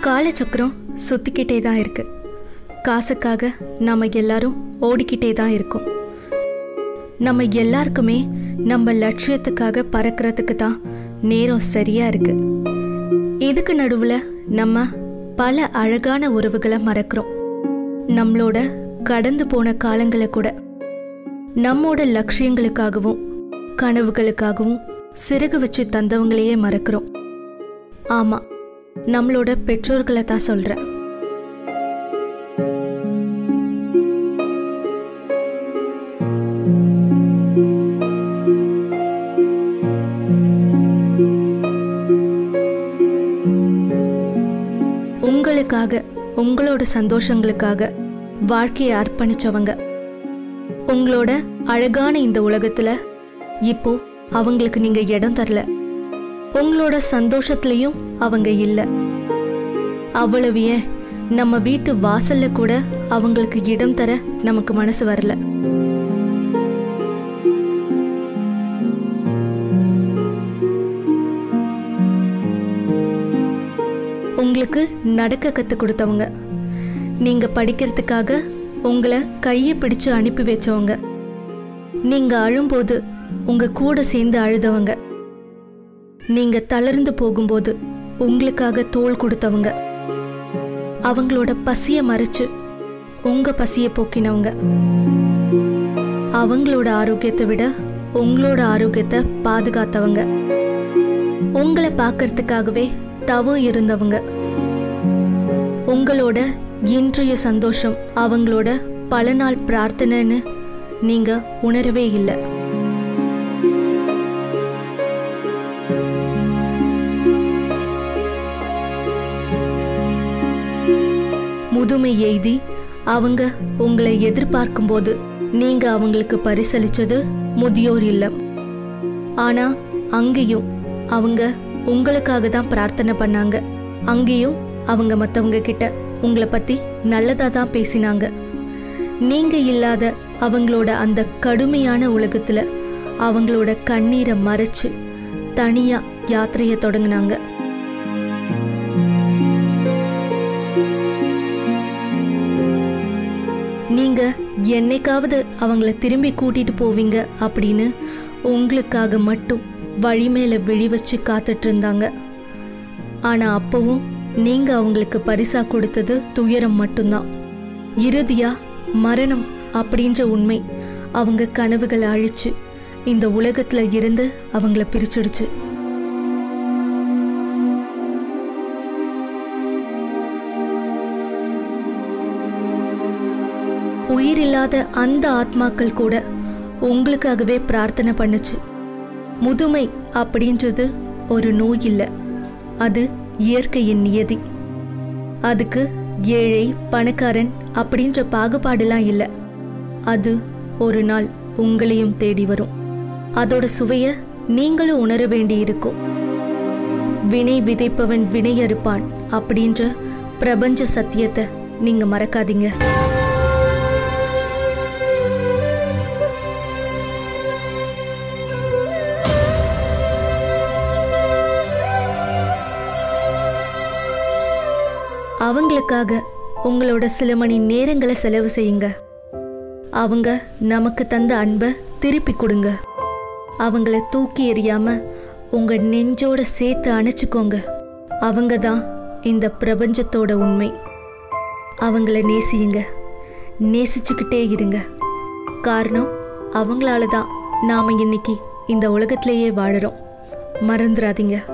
காலச்சக்கரம் சுத்திக்கிட்டே தான் இருக்கு காசுக்காக நாம எல்லாரும் ஓடிக்கிட்டே தான் இருக்கோம் நம்ம எல்லாருக்குமே நம்ம லட்சியத்துக்காக பறக்கிறதுக்கு தான் நேரம் சரியா இருக்கு இதுக்கு நடுவுல நம்ம பல அழகான உறவுகளை மறக்கிறோம் நம்மளோட கடந்து போன காலங்களை கூட நம்மோட லட்சியங்களுக்காகவும் கனவுகளுக்காகவும் சிறகு வச்சு தந்தவங்களையே மறக்கிறோம் ஆமா நம்மளோட பெற்றோர்களை தான் சொல்றேன் உங்களுக்காக உங்களோட சந்தோஷங்களுக்காக வாழ்க்கையை அர்ப்பணிச்சவங்க உங்களோட அழகான இந்த உலகத்துல இப்போ அவங்களுக்கு நீங்க இடம் தரல உங்களோட சந்தோஷத்துலயும் அவங்க இல்ல அவ்வளவு ஏன் நம்ம வீட்டு வாசல்ல கூட அவங்களுக்கு இடம் தர நமக்கு மனசு வரல உங்களுக்கு நடக்க கத்து கொடுத்தவங்க நீங்க படிக்கிறதுக்காக உங்களை கையை பிடிச்சு அனுப்பி வச்சவங்க நீங்க அழும்போது உங்க கூட சேர்ந்து அழுதவங்க நீங்க தளர்ந்து போகும்போது உங்களுக்காக தோள் கொடுத்தவங்க அவங்களோட பசிய மறைச்சு உங்க பசிய போக்கினவங்க அவங்களோட ஆரோக்கியத்தை விட உங்களோட ஆரோக்கியத்தை பாதுகாத்தவங்க உங்களை பார்க்கறதுக்காகவே தவம் இருந்தவங்க உங்களோட இன்றைய சந்தோஷம் அவங்களோட பல நாள் பிரார்த்தனைன்னு நீங்க உணரவே இல்லை முதுமை எய்தி அவங்க உங்களை எதிர்பார்க்கும்போது நீங்க அவங்களுக்கு பரிசளிச்சது முதியோர் இல்லம் ஆனா அங்கேயும் அவங்க உங்களுக்காக தான் பிரார்த்தனை பண்ணாங்க அங்கேயும் அவங்க மத்தவங்க கிட்ட உங்களை பத்தி நல்லதா தான் பேசினாங்க நீங்க இல்லாத அவங்களோட அந்த கடுமையான உலகத்துல அவங்களோட கண்ணீரை மறைச்சு தனியா யாத்திரையை தொடங்கினாங்க நீங்க என்னைக்காவது அவங்கள திரும்பி கூட்டிட்டு போவீங்க அப்படின்னு உங்களுக்காக மட்டும் வழி மேல விழி வச்சு காத்துட்டு இருந்தாங்க ஆனா அப்பவும் நீங்க அவங்களுக்கு பரிசா கொடுத்தது துயரம் மட்டும்தான் இறுதியா மரணம் அப்படின்ற உண்மை அவங்க கனவுகளை அழிச்சு இந்த உலகத்துல இருந்து அவங்கள பிரிச்சிடுச்சு உயிரில்லாத அந்த ஆத்மாக்கள் கூட உங்களுக்காகவே பிரார்த்தனை பண்ணுச்சு முதுமை அப்படின்றது ஒரு நோய் இல்லை அது இயற்கையின் நியதி அதுக்கு ஏழை பணக்காரன் அப்படின்ற பாகுபாடுலாம் இல்லை அது ஒரு நாள் உங்களையும் தேடி வரும் அதோட சுவைய நீங்களும் உணர வேண்டியிருக்கும் வினை விதைப்பவன் வினை அறுப்பான் அப்படின்ற பிரபஞ்ச சத்தியத்தை நீங்க மறக்காதீங்க அவங்களுக்காக உங்களோட சில மணி நேரங்களை செலவு செய்யுங்க அவங்க நமக்கு தந்த அன்பை திருப்பி கொடுங்க அவங்கள தூக்கி எறியாம உங்க நெஞ்சோட சேர்த்து அணைச்சுக்கோங்க அவங்க தான் இந்த பிரபஞ்சத்தோட உண்மை அவங்கள நேசியுங்க நேசிச்சுக்கிட்டே இருங்க காரணம் அவங்களால தான் நாம இன்னைக்கு இந்த உலகத்திலேயே வாழுறோம் மறந்துடாதீங்க